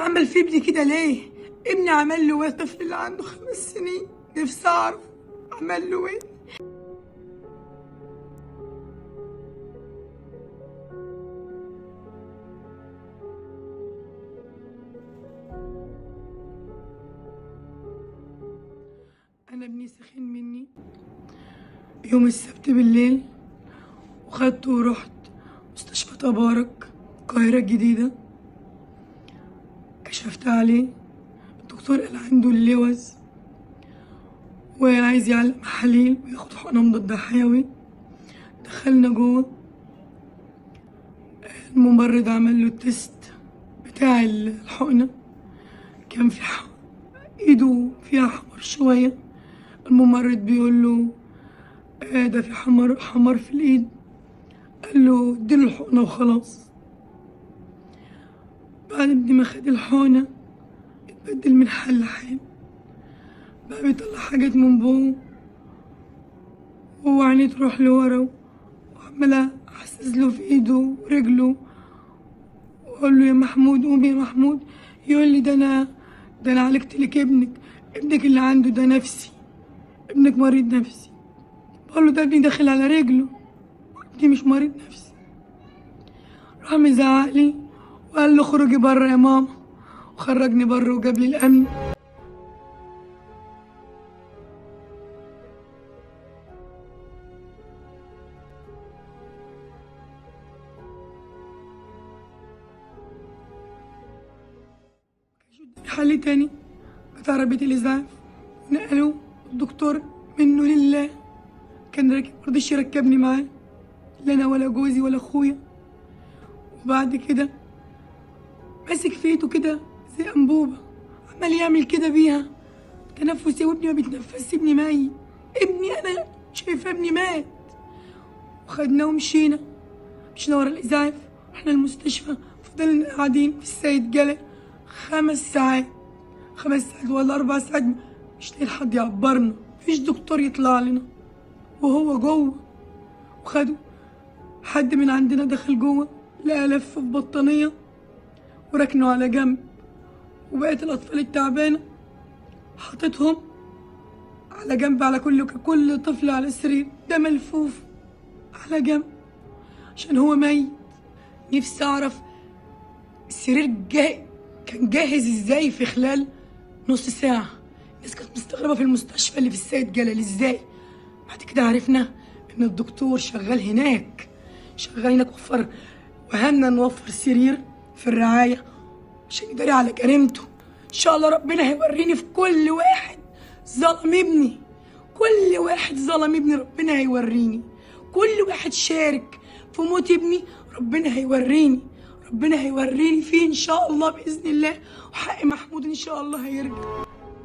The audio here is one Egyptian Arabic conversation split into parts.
عمل في ابني كده ليه ابني عمل له ايه الطفل اللي عنده خمس سنين نفسي اعرف عمل له ايه انا ابني سخن مني يوم السبت بالليل وخدته ورحت مستشفى تبارك القاهرة الجديدة كشفت عليه الدكتور قال عنده اللوز وعايز يعلق محاليل وياخد حقنة مضاد حيوي دخلنا جوه الممرض عمل له التست بتاع الحقنة كان في ح- ايده فيها حمر شوية الممرض بيقول له آه ده في حمر حمر في الايد قال له اديله الحقنة وخلاص بعد ما خد الحقنة اتبدل من حال لحال بقى بيطلع حاجات من بوه وهو عينيه تروح لورا وعمالة أحسس له في ايده ورجله واقول له يا محمود قوم يا محمود يقول لي ده انا ده انا عالجت لك ابنك ابنك اللي عنده ده نفسي ابنك مريض نفسي بقول له ده ابني داخل على رجله ابني مش مريض نفسي راح مزعق لي وقال له خرجي بره يا ماما وخرجني بره وجاب لي الامن حل تاني بتاع عربية الإسعاف ونقلوا الدكتور منه لله كان راكب مرضيش يركبني معاه لا أنا ولا جوزي ولا أخويا وبعد كده ماسك في ايده كده زي أنبوبة عمال يعمل كده بيها تنفسي وابني ما بيتنفسش ابني ميت ابني أنا شايفة ابني مات وخدناه ومشينا مشينا ورا الإسعاف رحنا المستشفى فضلنا قاعدين في السيد جلال خمس ساعات خمس ساعات ولا أربع ساعات مش لاقي حد يعبرنا مفيش دكتور يطلع لنا وهو جوه وخدوا حد من عندنا دخل جوه لقى لف في بطانية وركنه على جنب وبقيت الأطفال التعبانة حاططهم على جنب على كل كل طفل على السرير ده ملفوف على جنب عشان هو ميت نفسي أعرف السرير جاي كان جاهز ازاي في خلال نص ساعة الناس كانت مستغربة في المستشفى اللي في السيد جلال ازاي بعد كده عرفنا ان الدكتور شغال هناك شغال هناك وفر وهمنا نوفر سرير في الرعاية عشان يداري على جريمته ان شاء الله ربنا هيوريني في كل واحد ظلم ابني كل واحد ظلم ابني ربنا هيوريني كل واحد شارك في موت ابني ربنا هيوريني ربنا هيوريني فيه ان شاء الله باذن الله وحق محمود ان شاء الله هيرجع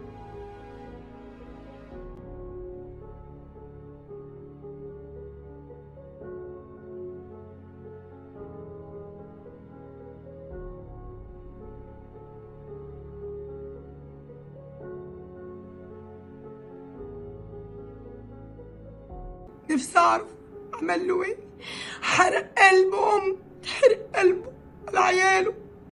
نفسي اعرف عمل له ايه حرق قلب ام حرق قلبه على عياله